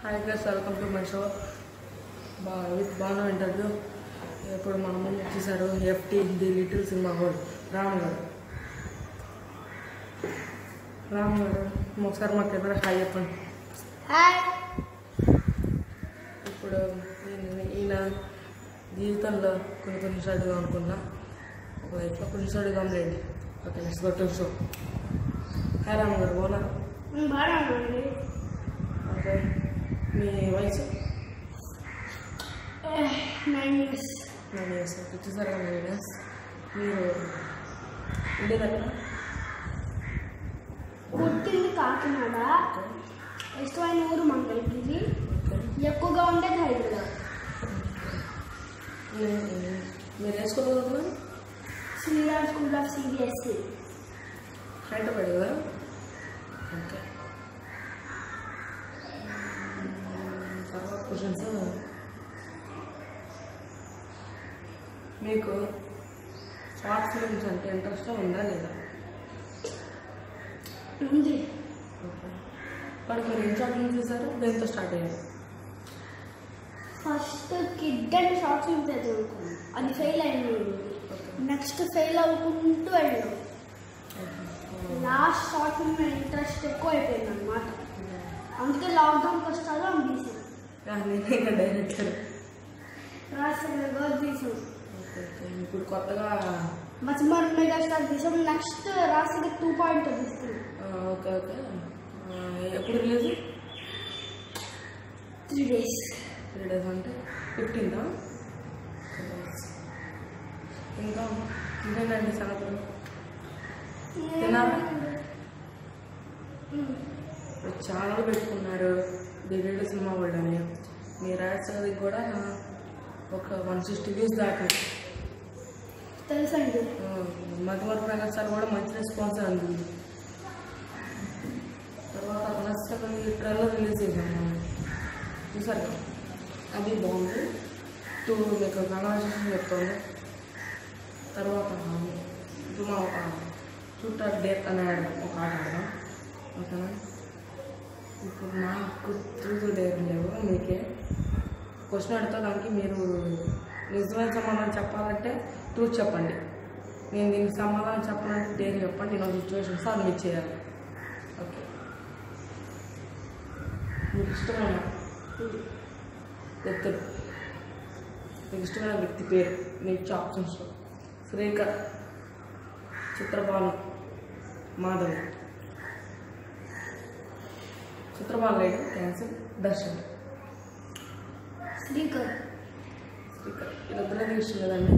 Hi guys welcome to my show బా with Bhanu interview ఇప్పుడు మన ముందు వచ్చేసారు ఎఫ్టీ ది లిటిల్ సినిమా హోల్ రామ్ గారు రామ్ గారు ఒకసారి మా కెమెరా హాయ్ చెప్పండి హాయ్ ఇప్పుడు ఈయన- ఈయన జీవితంలో కొన్ని కొన్ని సార్లుగా అనుకున్నా ఒక లైఫ్లో కొన్ని సార్లుగా లేండి ఓకే నెక్స్ట్ గొట్టు షో హాయ్ రామ్ గారు ఓనా బాగా ఉండండి ఓకే మీ వయసు నైన్ ఇయర్స్ నేను ఇయర్స్ వచ్చేసారు కదా నైన్ ఇయర్స్ మీరు ఉండేది ఎక్కడ పుట్టింది కాకినాడ ఇష్టమైన ఊరు మంగళగిరి ఓకే ఎక్కువగా ఉండేది హైదరాబాద్ నేను- మీరు ఏ స్కూల్ చదువుతున్నారు Sriram school of CBSE Hyderabad కదా ఓకే తర్వాత క్వశ్చన్స్ మీకు షార్ట్ ఫిల్మ్స్ అంటే ఇంట్రెస్ట్ ఉందా లేదా ఉంది ఓకే మరి మీరు ఏం షార్ట్ ఫిల్మ్స్ చేశారు దేంతో స్టార్ట్ అయ్యారు first kid and short film చదువుకున్నాను అది ఫెయిల్ అయింది నెక్స్ట్ ఫెయిల్ అవ్వకుంటూ వెళ్ళాం లాస్ట్ షార్ట్ ఫిల్మ్ ఇంట్రెస్ట్ ఎక్కువ అయిపోయింది అనమాట అందుకే లాక్డౌన్ కష్టాలు అని తీసాను నేనే డైరెక్టర్ రాసిన తీసాం ఓకే ఓకే ఇప్పుడు కొత్తగా మచ్చమార్ మెగాస్టార్ తీసాం నెక్స్ట్ రాసిన టూ పాయింట్ తీసుకున్నాం ఆ, ఓకే ఓకే ఆ, ఎప్పుడు release three days three days అంటే ఫిఫ్టీన్తా ఇంకా ఇంకేంటండి సంగతులు తిన్నారా? ఇప్పుడు ఛానల్ పెట్టుకున్నారు డిలీట్ సినిమా వాళ్ళు అని మీ రాసేది కూడా ఒక వన్ సిక్స్టీ వ్యూస్ దాకా తెలుసండి మధుమర్ ప్రకాష్ సార్ కూడా మంచి రెస్పాన్స్ అందింది తర్వాత నష్టం ట్రైలర్ రిలీజ్ చేశాను మనం. చూసారు కదా అది బాగుంది టూ మీకు కన్వర్సేషన్ చెప్తాను తర్వాత ఇప్పుడు మనం ఒక షూటర్ డేట్ అనే ఒక ఆట ఆడదాం ఓకేనా ఇప్పుడు నాకు ట్రూత్ డేర్ లేవు మీకే క్వశ్చన్ అడిగితే దానికి మీరు నిజమైన సమాధానం చెప్పాలంటే ట్రూత్ చెప్పండి నేను దీనికి సమాధానం చెప్పాలంటే డేర్ చెప్పండి నేను సిచ్యువేషన్ సార్ మీరు చేయాలి ఓకే మీకు ఇష్టమైన వ్యక్తులు మీకు ఇష్టమైన వ్యక్తి పేరు మీకు ఆప్షన్స్లో శ్రీకర్ చిత్రబాను మాధవి చిత్రబాను లేడు క్యాన్సిల్ దర్శన్ శ్రీకర్ శ్రీకర్ వీళ్ళిద్దరే ఇష్టం కదండి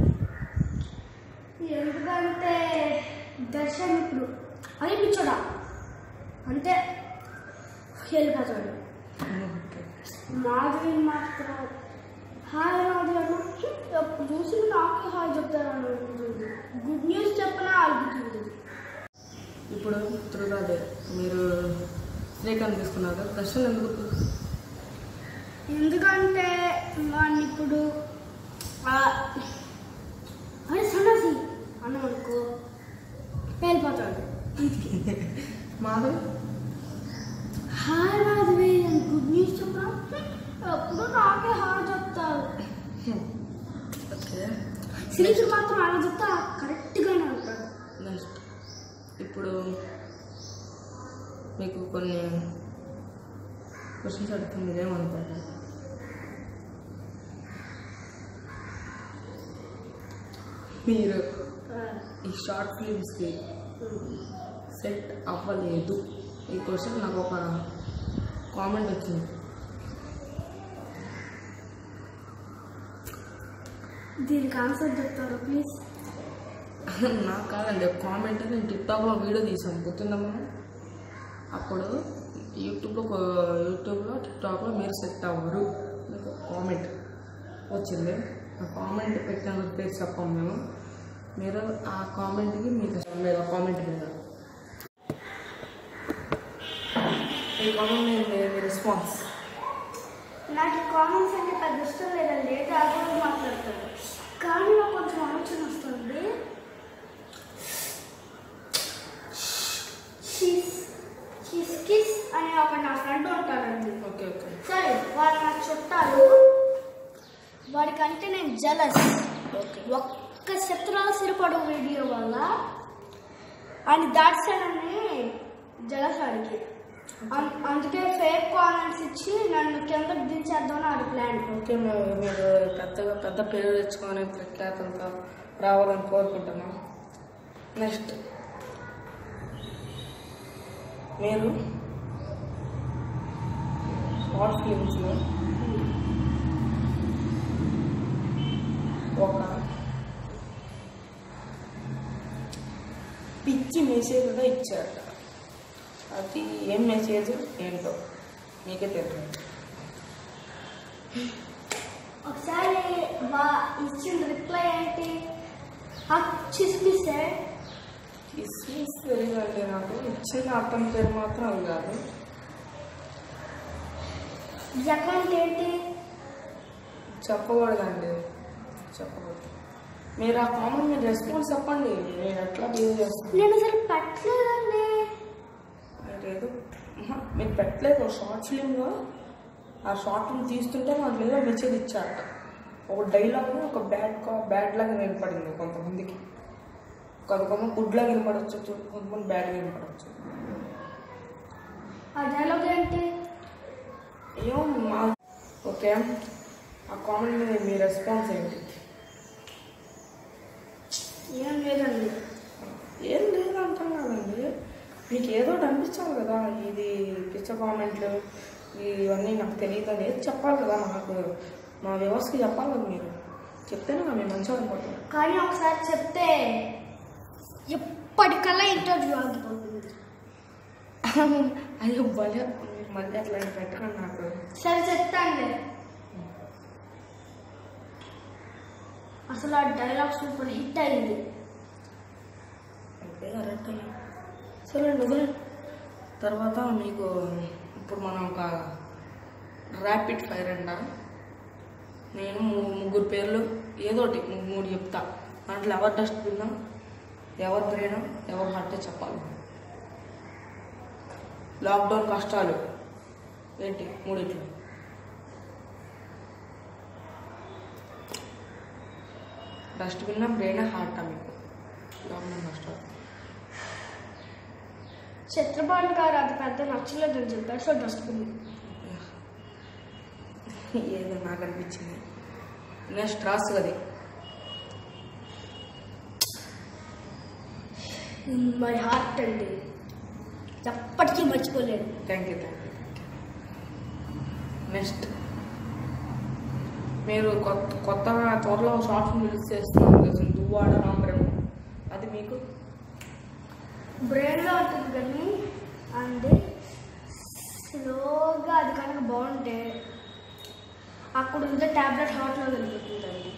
ఎందుకంటే దర్శన్ ఇప్పుడు అది పిచ్చోడా అంటే వెళ్ళిపోతాడు ఓకే మాధవి మాత్రం హాయ్ మాధవి అన్న ఎప్పుడు చూసి నాకు హాయ్ చెప్తారు అనుకుంటుంది గుడ్ న్యూస్ చెప్పనా అడుగుతుంది ఇప్పుడు త్రిరాదే మీరు శ్రీకాంత్ తీసుకున్నారు దర్శన్ ఎందుకు ఎందుకంటే వాడిని ఇప్పుడు ఆ, అరే సన్నసి అన్నం అనుకో వెళ్ళిపోతాడు Madhavi hi Madhavi good news చెప్పరా ఎప్పుడు నాకే హాయ్ చెప్తారు ఓకే శ్రీకర్ మాత్రం అలా చెప్తా కరెక్ట్గానే ఉంటాడు నెక్స్ట్ ఇప్పుడు మీకు కొన్ని క్వశ్చన్స్ అడుగుతాం మీరేమనుకుంటారు మీరు ఈ షార్ట్ ఫిలిమ్స్కి సెట్ అవ్వలేదు ఈ క్వశ్చన్ నాకు ఒక కామెంట్ వచ్చింది దీనికి ఆన్సర్ చెప్తారా ప్లీజ్ నాకు కాదండి కామెంట్ నేను టిక్టాక్లో వీడియో తీసాను గుర్తుందమ్మా అప్పుడు యూట్యూబ్లో ఒక- యూట్యూబ్లో టిక్టాక్లో మీరు సెట్ అవ్వరు నాకు కామెంట్ వచ్చింది ఆ కామెంట్ పెట్టిన పేరు చెప్పాము మేము మీరు ఆ కామెంట్కి మీకు మీద కామెంట్ మీద ఈ కామెంట్ మీద మీ రెస్పాన్స్ నాకు కామెంట్స్ అంటే పెద్ద ఇష్టం లేదండి జాగ్రత్త మాట్లాడతాడు కానీ నాకు కొంచెం ఆలోచన వస్తుంది షీస్ షీస్ కిస్ అనే ఒక నా ఫ్రెండ్ ఉంటాడండి ఓకే ఓకే సరే వాడు వాడికంటే నేను జలస్ ఓకే ఒక్క శత్రువుల సిరిపడు వీడియో వల్ల ఆయన దాట్సాడని జలస్ ఆడికి అం- అందుకే ఫేక్ కామెంట్స్ ఇచ్చి నన్ను కిందకి దించేద్దామని ఆడి ప్లాన్ ఓకే మీరు మీరు పెద్దగా పెద్ద పేరు తెచ్చుకొని ప్రఖ్యాతంతో రావాలని కోరుకుంటున్నాం నెక్స్ట్ మీరు షార్ట్ ఫిల్మ్స్లో ఒక పిచ్చి మెసేజ్ కూడా ఇచ్చారట అది ఏం మెసేజ్ ఏంటో మీకే తెలియదు ఒకసారి వా ఇచ్చిన రిప్లై ఏంటి చిస్మిసే కిస్మిస్ తెలియదండి నాకు ఇచ్చిన అతని పేరు మాత్రం అది కాదు అకౌంట్ ఏంటి చెప్పకూడదండి చెప్పకూడదు మీరు ఆ కామన్ మీరు రెస్పాన్స్ చెప్పండి నేను ఎట్లా బిహేవ్ చేస్తాను నేను అసలు పెట్టలేదండి మీరు ఏదో ఆహా, మీరు పెట్టలేదు షార్ట్ ఫిలింలో ఆ షార్ట్ ఫిల్మ్ తీస్తుంటే నాకు ఏదో మెసేజ్ ఇచ్చారట ఒక డైలాగ్ ఒక బ్యాడ్ కా బ్యాడ్ లాగా వినపడింది కొంతమందికి కొంతమంది గుడ్ లాగా వినపడవచ్చు కొంతమంది బ్యాడ్ వినపడవచ్చు ఆ డైలాగ్ ఏంటి ఏమో మా ఓకే ఆ కామెంట్ మీద మీ రెస్పాన్స్ ఏంటి ఏం లేదండి ఏం లేదు అంటాం కదండి మీకు ఏదో ఒకటి అనిపించాలి కదా ఇది పిచ్చ కామెంట్లు ఇవన్నీ నాకు తెలియదు అనేది చెప్పాలి కదా నాకు మా వ్యవస్థకి చెప్పాలి కదా మీరు చెప్తేనే కదా మేము మంచిగా అనుకుంటాం కానీ ఒకసారి చెప్తే ఎప్పటికల్లా ఇంటర్వ్యూ ఆగిపోతుంది అయ్యో భలే మీరు మళ్ళీ అట్లా పెట్టకండి నాకు సరే చెప్తానులే అసలు ఆ డైలాగ్ సూపర్ హిట్ అయింది అంటే కరెక్ట్ సరే నువ్వే తర్వాత మీకు ఇప్పుడు మనం ఒక ర్యాపిడ్ ఫైర్ అండ నేను ము- ముగ్గురు పేర్లు ఏదోటి ము- మూడు చెప్తా దాంట్లో ఎవరు డస్ట్బిన్ ఎవరు బ్రెయిన్ ఎవరు హార్ట్ చెప్పాలి లాక్డౌన్ కష్టాలు ఏంటి మూడిట్లు డస్ట్బిన్ బ్రెయిన్ హార్ట్ మీకు లాక్డౌన్ కష్టాలు చంద్రబాబు గారు అది పెద్ద నచ్చలేదని చెప్పారు సో డస్ట్బిన్ ఏదో నాకు అనిపించింది నెక్స్ట్ రాసు అది మై హార్ట్ అండి ఎప్పటికీ మర్చిపోలేను thank you thank you next మీరు కొత్త కొత్తగా త్వరలో షార్ట్ ఫిల్మ్ రిలీజ్ చేస్తున్నారు తెలుసు దువ్వాడ రాంబ్రహ్మ అది మీకు బ్రెయిన్లో ఉంటుంది కానీ అండ్ స్లోగా అది కనుక బాగుంటే అక్కడ ఉంటే ట్యాబ్లెట్ హాట్లో వెళ్ళిపోతుందండి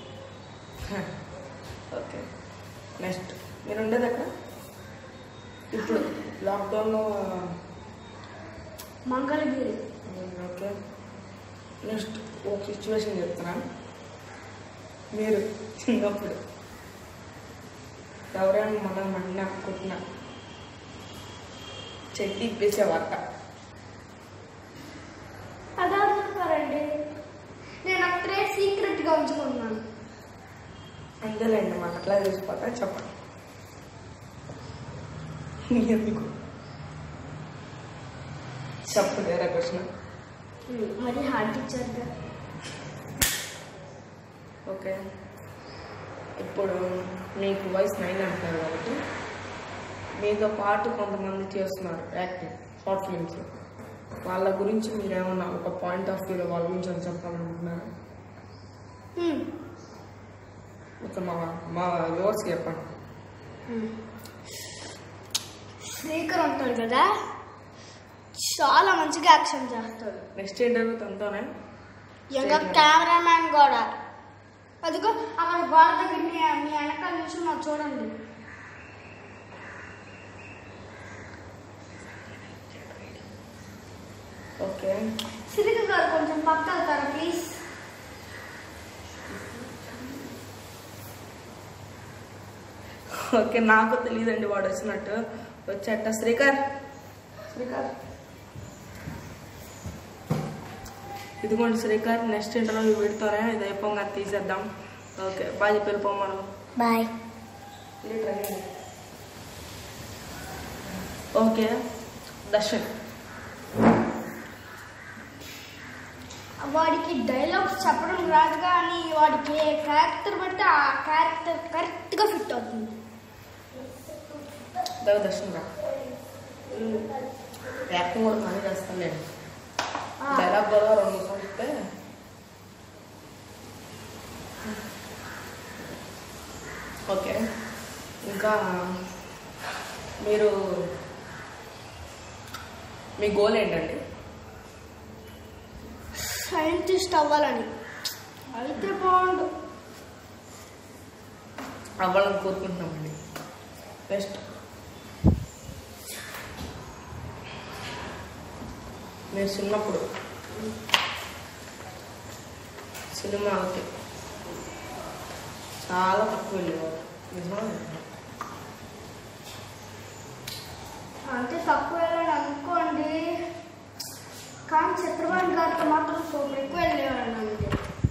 ఓకే నెక్స్ట్ మీరు ఉండేది అక్కడ ఇప్పుడు లాక్డౌన్లో మంగళగిరి ఓకే నెక్స్ట్ ఒక సిచ్యువేషన్ చెప్తున్నాను మీరు చిన్నప్పుడు ఎవరైనా మన మన్న కుట్టిన చెడ్డి ఇప్పేసేవాట అదే అనుకుంటారండి నేను అక్కడే సీక్రెట్గా ఉంచుకున్నాను అంతేలేండి మాకు అట్లా తెలిసిపోతా చెప్పండి ఎందుకు చెప్పు వేరే క్వశ్చన్ మరి హార్ట్ ఇచ్చారుగా ఓకే ఇప్పుడు మీకు వయసు నైన్ అంటున్నారు కాబట్టి మీతో పాటు కొంతమంది చేస్తున్నారు యాక్టింగ్ షార్ట్ ఫిల్మ్స్ వాళ్ళ గురించి మీరు ఏమన్నా ఒక పాయింట్ ఆఫ్ వ్యూలో వాళ్ళ గురించి అని చెప్పాలనుకుంటున్నారా హ్మ్. ఒక మా మా వ్యూవర్స్కి చెప్పండి హ్మ్. శ్రీకర్ ఉంటాడు కదా చాలా మంచిగా యాక్షన్ చేస్తాడు నెక్స్ట్ ఇంటర్వ్యూ తనతోనే ఇంకా కెమెరామ్యాన్ కూడా అదిగో అక్కడ గోడ దగ్గర మీ మీ వెనకాల నుంచి మాకు చూడండి ఓకే సిరిక గారు కొంచెం పక్క వెళ్తారా ప్లీజ్ ఓకే నాకు తెలియదండి వాడు వచ్చినట్టు వచ్చేట శ్రీకర్ శ్రీకర్ ఇదిగోండి శ్రీకర్ నెక్స్ట్ ఇంటర్వ్యూ పెడతానే ఇది అయిపోగా తీసేద్దాం ఓకే బాగా చెప్పి వెళ్ళిపోం మనం బాయ్ ఓకే దర్శన్ వాడికి డైలాగ్స్ చెప్పడం రాదు కానీ వాడికి ఏ క్యారెక్టర్ పడితే ఆ క్యారెక్టర్ కరెక్ట్గా ఫిట్ అవుతుంది దగ్గర దర్శన్ రా యాక్టింగ్ కూడా పని చేస్తాను నేను ఆ, డైలాగ్ కూడా రెండు నిమిషాలు చెప్తే ఓకే ఇంకా మీరు మీ గోల్ ఏంటండి సైంటిస్ట్ అవ్వాలని అయితే బాగుండు అవ్వాలని కోరుకుంటున్నామండి బెస్ట్ మీరు చిన్నప్పుడు సినిమాలకి చాలా తక్కువ వెళ్ళేవారు నిజమా అంటే తక్కువ వెళ్ళాలి అనుకోండి కానీ చక్రపాణి గారితో మాత్రం సూపర్ ఎక్కువ వెళ్ళేవాడు అండి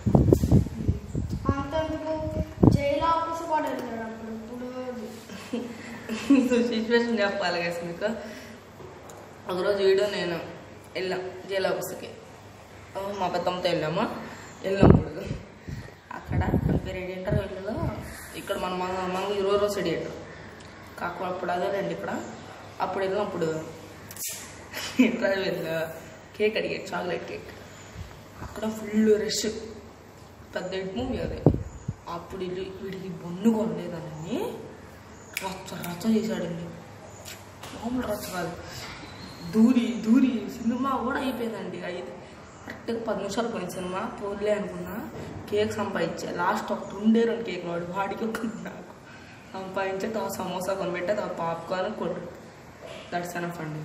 అంతెందుకు జైలు ఆఫీస్ కూడా వెళ్ళాడు అప్పుడు ఇప్పుడు సిచ్యువేషన్ చెప్పాలి కదా మీకు ఒకరోజు వీడియో నేను వెళ్ళాం జైలు ఆఫీస్కి ఆ, మా పెద్దమ్మతో వెళ్ళాము వెళ్ళినప్పుడు అక్కడ వేరే ఇంటర్వ్యూలో ఇక్కడ మన మంగ మంగ ఇరవై రోజు ఎడిటర్ కాకపోతే అప్పుడు అదే రండి ఇక్కడ అప్పుడు వెళ్ళినప్పుడు ఇంటర్వ్యూలో కేక్ అడిగాడు చాక్లెట్ కేక్ అక్కడ ఫుల్ రష్ పెద్ద హిట్ మూవీ అది అప్పుడు వీళ్ళు వీడికి బొన్ను కొనలేదని రచ్చ రచ్చ చేశాడండి మామూలు రచ్చ కాదు దూరి దూరి సినిమా కూడా అయిపోయిందండి ఐదు కరెక్ట్గా పది నిమిషాలు పోయింది సినిమా పోలే అనుకున్నా కేక్ సంపాదించా లాస్ట్ ఒక రెండే రెండు కేక్ వాడు వాడికి ఒక నాకు సంపాదించే తా సమోసా కొనిపెట్టే తా పాప్కార్న్ కొట్టు దట్స్ ఎనఫ్ అండి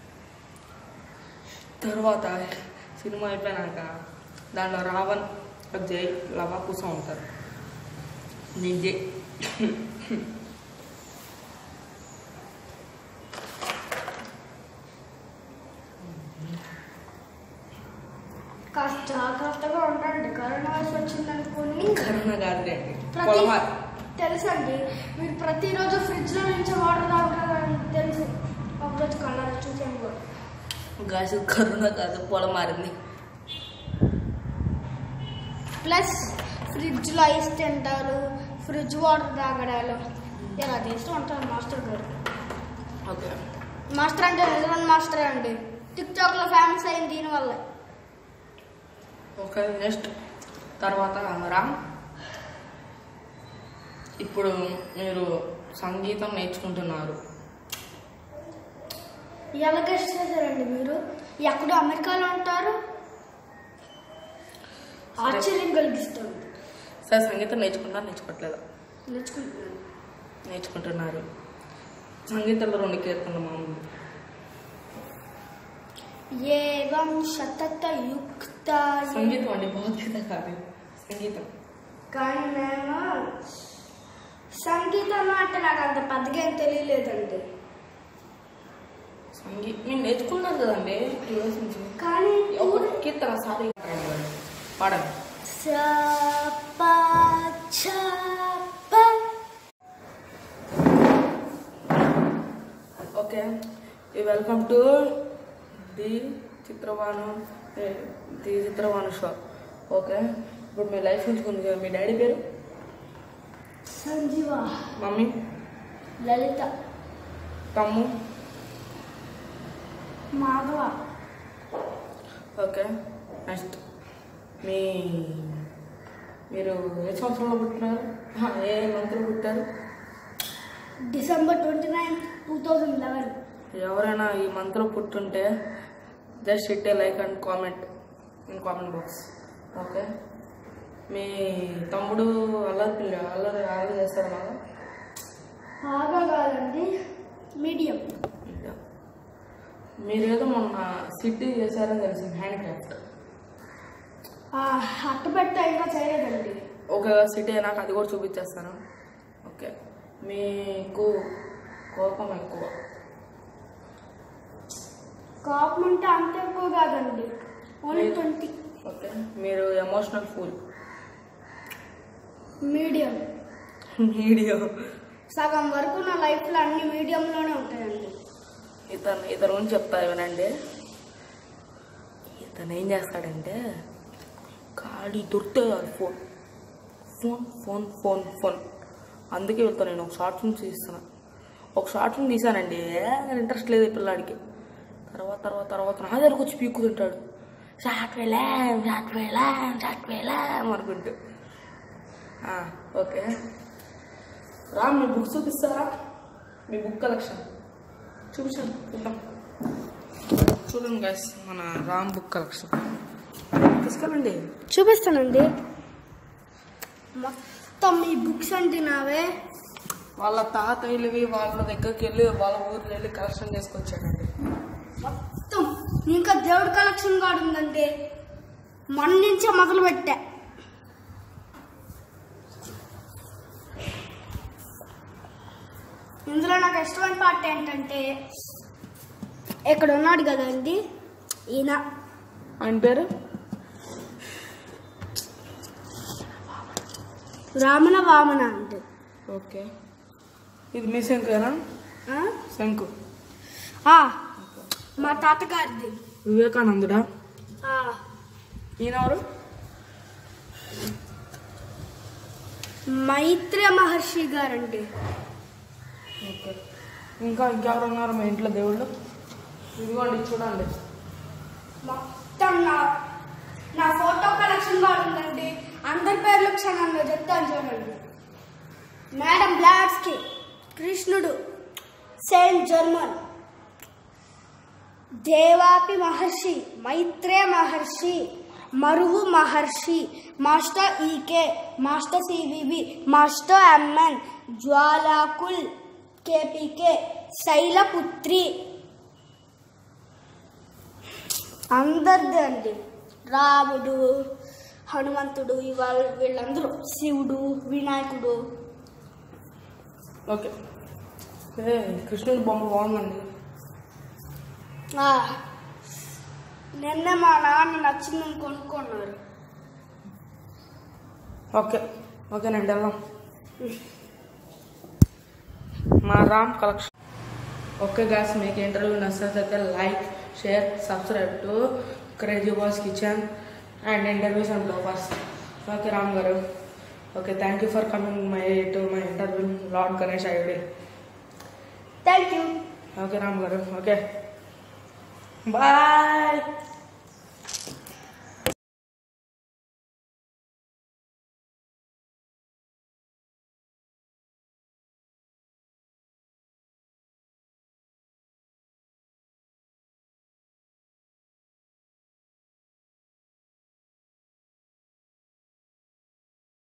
తర్వాత సినిమా అయిపోయినాక దాంట్లో రావణ్ జై లవా కూర్చో ఉంటారు నేను జై కాస్త జాగ్రత్తగా ఉండండి కరోనా వైరస్ వచ్చింది అనుకుని కరోనా కాదులేండి ప్రతి పొలమార్ తెలుసండి మీరు ప్రతిరోజు ఫ్రిడ్జ్లో నుంచి వాటర్ తాగుతారని తెలుసు ఒకరోజు కలర్ చూసాను కూడా గాజు కరోనా కాదు పొలం మారింది ప్లస్ ఫ్రిడ్జ్లో ఐస్ తింటారు ఫ్రిడ్జ్ వాటర్ తాగడాలు ఇలా చేస్తూ ఉంటారు మాస్టర్ గారు ఓకే మాస్టర్ అంటే నిజమైన మాస్టర్ అండి టిక్ టాక్లో ఫేమస్ అయింది దీనివల్ల ఓకే నెక్స్ట్ తర్వాత రామ్ ఇప్పుడు మీరు సంగీతం నేర్చుకుంటున్నారు ఎలా గెస్ట్ చేశారండి మీరు ఎక్కడో అమెరికాలో ఉంటారు ఆశ్చర్యం కలిగిస్తుంది సరే సంగీతం నేర్చుకుంటారు నేర్చుకోవట్లేదా నేర్చుకుంటున్నాను నేర్చుకుంటున్నారు సంగీతంలో రెండు కీర్తనలు మామూలు ఏవం శతత యుక్త సంగీతం అండి భౌతికత కాదు సంగీతం కానీ మేము సంగీతం అంటే నాకు అంత పెద్దగా ఏం తెలియలేదండి సంగీతం మీరు నేర్చుకున్నారు కదండి టూ ఇయర్స్ నుంచి కానీ ఒక కీర్తన సారీ పాడండి సప చప ఓకే వెల్కమ్ టు ది చిత్రవాణు ఏ, ది చిత్రవాణు షో ఓకే ఇప్పుడు మీ లైఫ్ ఉంచుకుంది కదా మీ డాడీ పేరు సంజీవ మమ్మీ లలిత తమ్ము మాధవ ఓకే నెక్స్ట్ మీ మీరు ఏ సంవత్సరంలో పుట్టినారు ఆహా, ఏ మంత్లో పుట్టారు December twenty nine two thousand eleven ఎవరైనా ఈ మంత్లో పుట్టుంటే just it a like and comment in comment box okay మీ తమ్ముడు అల్లరి పిల్ల అల్లరి అల్లరి చేస్తాడు బాగా బాగా కాదండి మీడియం ఇంకా మీరేదో మొన్న సిటీ చేశారని తెలిసింది హ్యాండ్ క్రాఫ్ట్ అట్టపెట్ట ఇంకా చేయలేదండి ఒక సిటీ నాకు అది కూడా చూపించేస్తాను ఓకే మీకు కోపం ఎక్కువ కాపం అంటే అంత ఎక్కువ కాదండి ఓన్లీ లేదు. Twenty okay emotional full medium video సగం వరకు నా లైఫ్లో అన్ని మీడియంలోనే ఉంటాయండి ఇతను ఇతను గురించి చెప్తా వినండి ఇతను ఏం చేస్తాడంటే ఖాళీ దొరికితే చాలు phone phone phone phone phone అందుకే వెళ్తాను నేను ఒక షార్ట్ ఫిల్మ్ తీస్తున్నా ఒక షార్ట్ ఫిల్మ్ తీసానండి ఇంట్రెస్ట్ లేదు ఈ పిల్లాడికి తర్వాత తర్వాత తర్వాత నా దగ్గరకు వచ్చి పీక్కుతుంటాడు షార్ట్ వేలాం షార్ట్ వేలాం షార్ట్ వేలాం అనుకుంటూ ఆ, ఓకే రా మీ బుక్స్ చూపిస్తారా మీ బుక్ కలెక్షన్ చూపించండి చూద్దాం చూడండి గైస్ మన రామ్ బుక్ కలెక్షన్ తీసుకెళ్ళండి చూపిస్తానండి మొత్తం ఈ బుక్స్ అంటే నావే వాళ్ళ తాతయ్యలవి వాళ్ళ దగ్గరికి వెళ్ళి వాళ్ళ ఊర్లో వెళ్ళి కలెక్షన్ చేసుకొచ్చాడండి మొత్తం ఇంకా దేవుడి కలెక్షన్ కూడా ఉందండి మొన్న నుంచే మొదలు పెట్టా ఇందులో నాకు ఇష్టమైన పార్ట్ ఏంటంటే ఇక్కడ ఉన్నాడు కదండి ఈయన ఆయన పేరు రామణ వామన అంటే ఓకే ఇది మీ శంకునా ఆ? శంకు ఆ, మా తాతగారిది వివేకానందుడా ఆ, ఈయన ఎవరు మైత్రేయ మహర్షి గారండి ఓకే ఇంకా ఇంకెవరు ఉన్నారు మా ఇంట్లో దేవుళ్ళు ఇదిగోండి చూడండి మొత్తం నా నా ఫోటో కలెక్షన్ కూడా ఉందండి అందరి పేర్లు క్షణంలో చెప్తాను చూడండి మేడం బ్లాడ్స్కి కృష్ణుడు సెయింట్ జర్మన్ దేవాపి మహర్షి మైత్రే మహర్షి మరువు Maharshi master EK master CVV master MN Jwalakul KPK Shailaputri అందరిది అండి రాముడు హనుమంతుడు ఇవాళ వీళ్ళందరూ శివుడు వినాయకుడు ఓకే ఏ కృష్ణుడి బొమ్మ బాగుందండి ఆ, నిన్న మా నాన్న నచ్చిందని కొనుక్కున్నారు ఓకే ఓకేనండి వెళ్దాం మా రామ్ కలెక్షన్ ఓకే గాస్ మీకు ఇంటర్వ్యూ నచ్చినట్లయితే like share subscribe to crazy boss kitchen and interviews and bloopers okay Ram garu okay thank you for coming my to my interview lord Ganesh ID thank you okay Ram garu okay bye